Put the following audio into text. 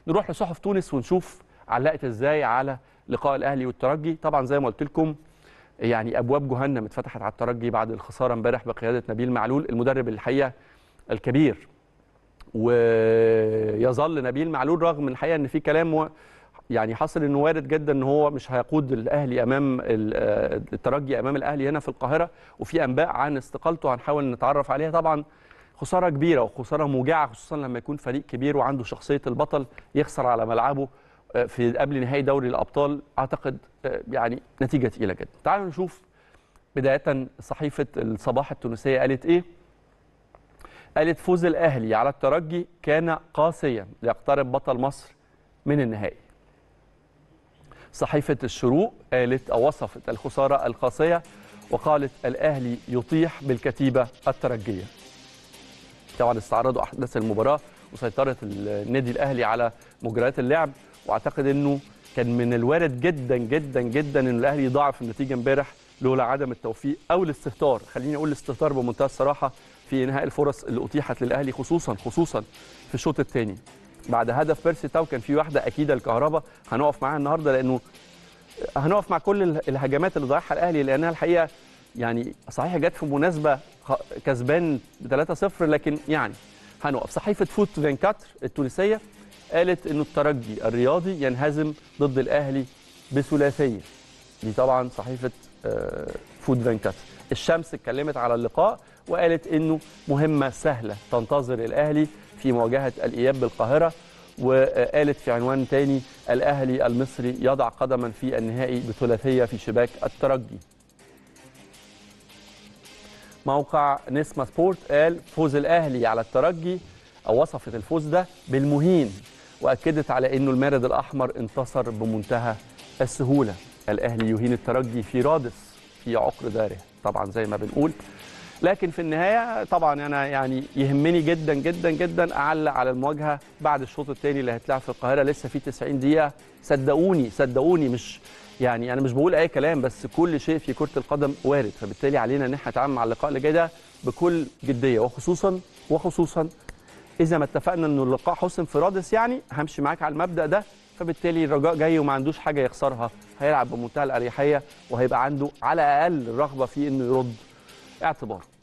نروح لصحف تونس ونشوف علقت ازاي على لقاء الاهلي والترجي طبعا زي ما قلت لكم يعني ابواب جهنم اتفتحت على الترجي بعد الخساره امبارح بقياده نبيل معلول المدرب الحقيقه الكبير ويظل نبيل معلول رغم الحقيقه ان في كلام و... يعني حصل انه وارد جدا ان هو مش هيقود الاهلي امام الترجي امام الاهلي هنا في القاهره وفي انباء عن استقالته هنحاول نتعرف عليها طبعا خساره كبيره وخساره موجعه خصوصا لما يكون فريق كبير وعنده شخصيه البطل يخسر على ملعبه في قبل نهائي دوري الابطال اعتقد يعني نتيجه ثقيله جدا تعالوا نشوف بدايه صحيفه الصباح التونسيه قالت ايه قالت فوز الاهلي على الترجي كان قاسيا ليقترب بطل مصر من النهائي صحيفه الشروق قالت او وصفت الخساره القاسيه وقالت الاهلي يطيح بالكتيبه الترجيه طبعا استعرضوا احداث المباراه وسيطره النادي الاهلي على مجريات اللعب واعتقد انه كان من الوارد جدا جدا جدا ان الاهلي يضاعف النتيجه امبارح لولا عدم التوفيق او الاستهتار خليني اقول الاستهتار بمنتهى الصراحه في انهاء الفرص اللي اتيحت للاهلي خصوصا خصوصا في الشوط الثاني بعد هدف بيرسي تاو كان في واحده اكيده الكهرباء هنقف معاها النهارده لانه هنقف مع كل الهجمات اللي ضيعها الاهلي لانها الحقيقه يعني صحيح جت في مناسبه كسبان 3-0 لكن يعني هنقف صحيفه فوت 24 التونسيه قالت انه الترجي الرياضي ينهزم ضد الاهلي بثلاثيه دي طبعا صحيفه فود 24 الشمس اتكلمت على اللقاء وقالت انه مهمه سهله تنتظر الاهلي في مواجهه الاياب بالقاهره وقالت في عنوان تاني الاهلي المصري يضع قدما في النهائي بثلاثيه في شباك الترجي موقع نسمة سبورت قال فوز الاهلي على الترجي او وصفت الفوز ده بالمهين واكدت على انه المارد الاحمر انتصر بمنتهى السهوله الاهلي يهين الترجي في رادس في عقر داره طبعا زي ما بنقول لكن في النهايه طبعا انا يعني يهمني جدا جدا جدا اعلق على المواجهه بعد الشوط الثاني اللي هيتلعب في القاهره لسه في 90 دقيقه صدقوني صدقوني مش يعني انا مش بقول اي كلام بس كل شيء في كره القدم وارد فبالتالي علينا ان احنا نتعامل مع اللقاء اللي جاي ده بكل جديه وخصوصا وخصوصا اذا ما اتفقنا انه اللقاء حسم في رادس يعني همشي معاك على المبدا ده فبالتالي الرجاء جاي وما عندوش حاجه يخسرها هيلعب بمنتهى الاريحيه وهيبقى عنده على الاقل الرغبه في انه يرد اعتباره